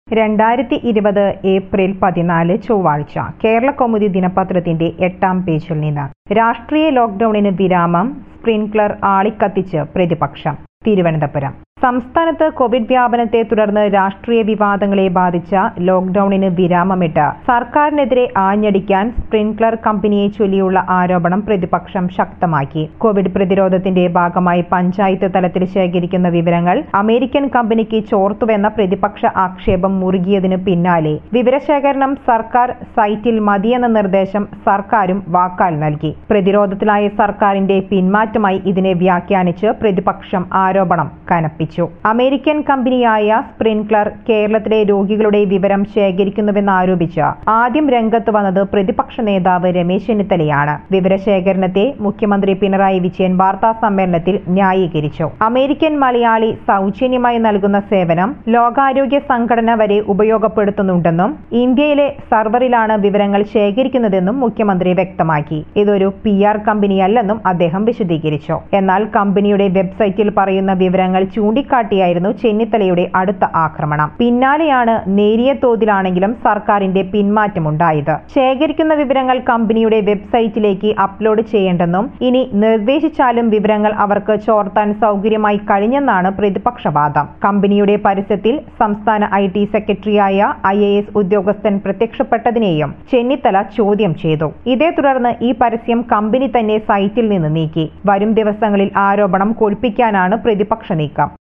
രണ്ടായിരത്തി ഇരുപത് ഏപ്രിൽ പതിനാല് ചൊവ്വാഴ്ച കേരള കൗമുദി ദിനപത്രത്തിന്റെ എട്ടാം പേജിൽ നിന്ന് രാഷ്ട്രീയ ലോക്ഡൌണിന് വിരാമം സ്പ്രിൻക്ലർ ആളിക്കത്തിച്ച് പ്രതിപക്ഷം തിരുവനന്തപുരം സംസ്ഥാനത്ത് കോവിഡ് വ്യാപനത്തെ തുടർന്ന് രാഷ്ട്രീയ വിവാദങ്ങളെ ബാധിച്ച ലോക്ഡൌണിന് വിരാമമിട്ട് സർക്കാരിനെതിരെ ആഞ്ഞടിക്കാൻ സ്പ്രിൻക്ലർ കമ്പനിയെ ചൊല്ലിയുള്ള ആരോപണം പ്രതിപക്ഷം ശക്തമാക്കി കോവിഡ് പ്രതിരോധത്തിന്റെ ഭാഗമായി പഞ്ചായത്ത് തലത്തിൽ ശേഖരിക്കുന്ന വിവരങ്ങൾ അമേരിക്കൻ കമ്പനിക്ക് ചോർത്തുവെന്ന പ്രതിപക്ഷ ആക്ഷേപം മുറുകിയതിനു പിന്നാലെ വിവരശേഖരണം സർക്കാർ സൈറ്റിൽ മതിയെന്ന നിർദ്ദേശം സർക്കാരും വാക്കാൽ നൽകി പ്രതിരോധത്തിലായ സർക്കാരിന്റെ പിന്മാറ്റമായി ഇതിനെ വ്യാഖ്യാനിച്ച് പ്രതിപക്ഷം ആരോപണം കനപ്പിച്ചു അമേരിക്കൻ കമ്പനിയായ സ്പ്രിൻക്ലർ കേരളത്തിലെ രോഗികളുടെ വിവരം ശേഖരിക്കുന്നുവെന്നാരോപിച്ച് ആദ്യം രംഗത്ത് വന്നത് പ്രതിപക്ഷ നേതാവ് രമേശ് ചെന്നിത്തലയാണ് വിവരശേഖരണത്തെ മുഖ്യമന്ത്രി പിണറായി വിജയൻ വാർത്താ സമ്മേളനത്തിൽ ന്യായീകരിച്ചു അമേരിക്കൻ മലയാളി സൗജന്യമായി നൽകുന്ന സേവനം ലോകാരോഗ്യ സംഘടന വരെ ഉപയോഗപ്പെടുത്തുന്നുണ്ടെന്നും ഇന്ത്യയിലെ സർവറിലാണ് വിവരങ്ങൾ ശേഖരിക്കുന്നതെന്നും മുഖ്യമന്ത്രി വ്യക്തമാക്കി ഇതൊരു പി ആർ കമ്പനിയല്ലെന്നും അദ്ദേഹം വിശദീകരിച്ചു എന്നാൽ കമ്പനിയുടെ വെബ്സൈറ്റിൽ പറയുന്ന വിവരങ്ങൾ ചൂണ്ടിക്കാട്ടിയായിരുന്നു ചെന്നിത്തലയുടെ അടുത്ത ആക്രമണം പിന്നാലെയാണ് നേരിയ തോതിലാണെങ്കിലും സർക്കാരിന്റെ പിന്മാറ്റമുണ്ടായത് ശേഖരിക്കുന്ന വിവരങ്ങൾ കമ്പനിയുടെ വെബ്സൈറ്റിലേക്ക് അപ്ലോഡ് ചെയ്യേണ്ടെന്നും ഇനി നിർദ്ദേശിച്ചാലും വിവരങ്ങൾ അവർക്ക് ചോർത്താൻ സൗകര്യമായി കഴിഞ്ഞെന്നാണ് പ്രതിപക്ഷവാദം കമ്പനിയുടെ പരസ്യത്തിൽ സംസ്ഥാന ഐ ടി സെക്രട്ടറിയായ ഐ എ എസ് ഉദ്യോഗസ്ഥൻ പ്രത്യക്ഷപ്പെട്ടതിനെയും ചെന്നിത്തല ചോദ്യം ചെയ്തു ഇതേ തുടർന്ന് ഈ പരസ്യം കമ്പനി തന്നെ സൈറ്റിൽ നിന്ന് നീക്കി വരും ദിവസങ്ങളിൽ ആരോപണം കൊഴുപ്പിക്കാനാണ് പ്രതിപക്ഷ നീക്കം